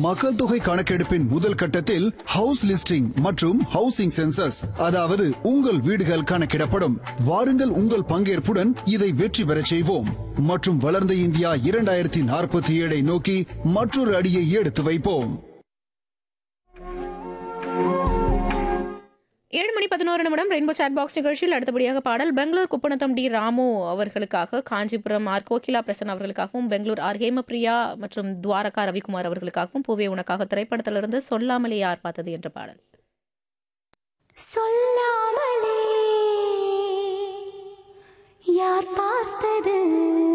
மக்கள் தொகை கணக்கெடுப்பின் முதல் கட்டத்தில் ஹவுஸ் லிஸ்டிங் மற்றும் ஹவுசிங் சென்சஸ் அதாவது உங்கள் வீடுகள் கணக்கிடப்படும் வாருங்கள் உங்கள் பங்கேற்புடன் இதை வெற்றி பெறச் செய்வோம் மற்றும் வளர்ந்த இந்தியா இரண்டாயிரத்தி நாற்பத்தி ஏழை நோக்கி மற்றொரு அடியை எடுத்து வைப்போம் ஏழு மணி பதினோரு நிமிடம் ரெயின்போ சாட் பாக்ஸ் நிகழ்ச்சியில் அடுத்தபடியாக பாடல் பெங்களூர் குப்பநத்தம் டி ராமு அவர்களுக்காக காஞ்சிபுரம் ஆர் கோகிலா பிரசன் அவர்களுக்காகவும் பெங்களூர் ஆர் ஹேமபிரியா மற்றும் துவாரகா ரவிக்குமார் அவர்களுக்காகவும் பூவே உனக்காக திரைப்படத்திலிருந்து சொல்லாமலே யார் பார்த்தது என்ற பாடல் சொல்லாமலே யார் பார்த்தது